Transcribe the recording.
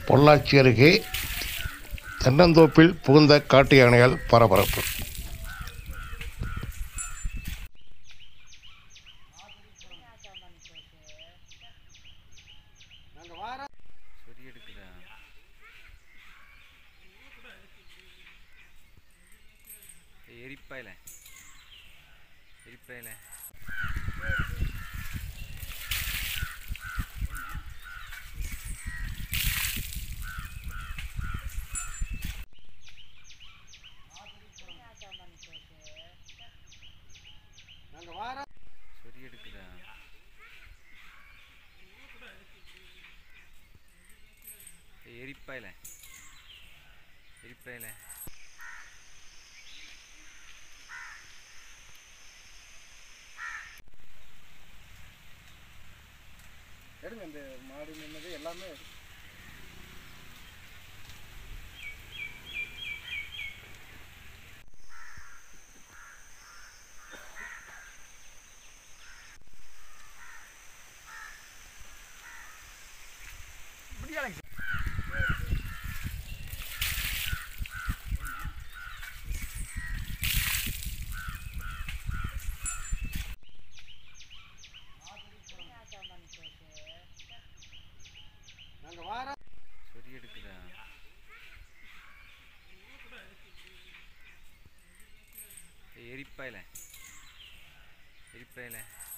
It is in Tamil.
பொள்ளாச்சி அருகே தென்னந்தோப்பில் புகுந்த காட்டு யானையால் பரபரப்பு சொறி எடுக்குதா ஏய், எரிப்பாயில எரிப்பாயில சொறி எடுக்குதா ஏய், எரிப்பாயில எரிப்பாயில எடுங்க இந்த மாடு நின்னது எல்லாமே சொறி எடுக்குதா ஏய், எரிப்பாயில எரிப்பாயில